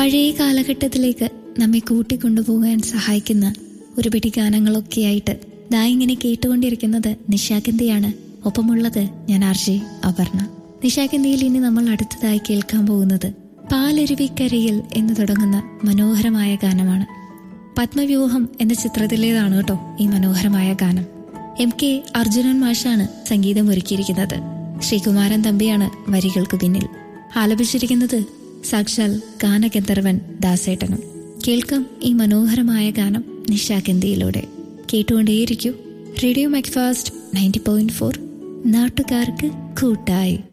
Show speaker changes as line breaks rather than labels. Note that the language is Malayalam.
പഴയ കാലഘട്ടത്തിലേക്ക് നമ്മെ കൂട്ടിക്കൊണ്ടുപോകാൻ സഹായിക്കുന്ന ഒരു പിടി ഗാനങ്ങളൊക്കെയായിട്ട് ദാ ഇങ്ങനെ കേട്ടുകൊണ്ടിരിക്കുന്നത് നിശാഗന്ധിയാണ് ഒപ്പമുള്ളത് ഞാൻ ആർജെ അപർണ നിശാഗന്ധിയിൽ ഇനി നമ്മൾ അടുത്തതായി കേൾക്കാൻ പോകുന്നത് പാലരുവിക്കരയിൽ എന്ന് തുടങ്ങുന്ന മനോഹരമായ ഗാനമാണ് പത്മവ്യൂഹം എന്ന ചിത്രത്തിലേതാണ് കേട്ടോ ഈ മനോഹരമായ ഗാനം എം കെ അർജുനൻ മാഷാണ് സംഗീതം ഒരുക്കിയിരിക്കുന്നത് ശ്രീകുമാരൻ തമ്പിയാണ് വരികൾക്ക് പിന്നിൽ ആലപിച്ചിരിക്കുന്നത് സാക്ഷാൽ ഗാനഗന്ധർവൻ ദാസേട്ടനും കേൾക്കാം ഈ മനോഹരമായ ഗാനം നിശാഗന്ധിയിലൂടെ കേട്ടുകൊണ്ടേയിരിക്കൂ radio Macfast ninety point four നാട്ടുകാർക്ക് കൂട്ടായി